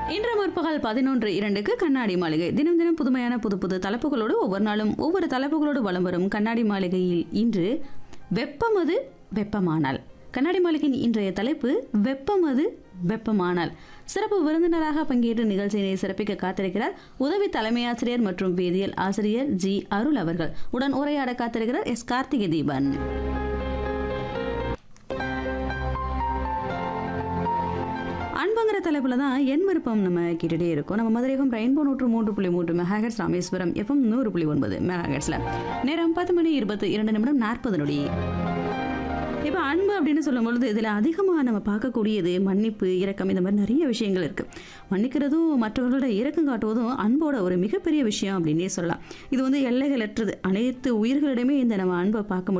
இன்று முற்பகல் பதினொன்று இரண்டுக்கு கண்ணாடி மாளிகை தினம் தினம் புதுமையான புது புது தலைப்புகளோடு ஒவ்வொரு நாளும் ஒவ்வொரு தலைப்புகளோடு வலம் வரும் கண்ணாடி மாளிகையில் இன்று வெப்பமது வெப்பமானால் கண்ணாடி மாளிகையின் இன்றைய தலைப்பு வெப்பமது வெப்பமானால் சிறப்பு விருந்தினராக பங்கேற்று நிகழ்ச்சியினை சிறப்பிக்க காத்திருக்கிறார் உதவி தலைமை ஆசிரியர் மற்றும் வேதியியல் ஆசிரியர் ஜி அருள் அவர்கள் உடன் உரையாட காத்திருக்கிறார் எஸ் கார்த்திகை தீபன் அன்புங்கிற தலைப்புல தான் என் விருப்பம் நம்ம கேட்டுட்டே இருக்கோம் நம்ம மதுரை எஃப்எம் ரெயின்போ நூற்று மூன்று புள்ளி மூன்று மெகாஹெட்ஸ் ராமேஸ்வரம் எஃப்எம் நூறு புள்ளி ஒன்பது மெகாஹெட்ஸ்ல நேரம் பத்து மணி இருபத்தி இரண்டு நிமிடம் நாற்பது நொடி இப்போ அன்பு அப்படின்னு சொல்லும்பொழுது இதில் அதிகமாக நம்ம பார்க்கக்கூடியது மன்னிப்பு இரக்கம் இந்த மாதிரி நிறைய விஷயங்கள் இருக்குது மன்னிக்கிறதும் மற்றவர்களோட இரக்கம் காட்டுவதும் அன்போட ஒரு மிகப்பெரிய விஷயம் அப்படின்னே சொல்லலாம் இது வந்து எல்லைகளற்றது அனைத்து உயிர்களிடமே இந்த நம்ம அன்பை பார்க்க முடியும்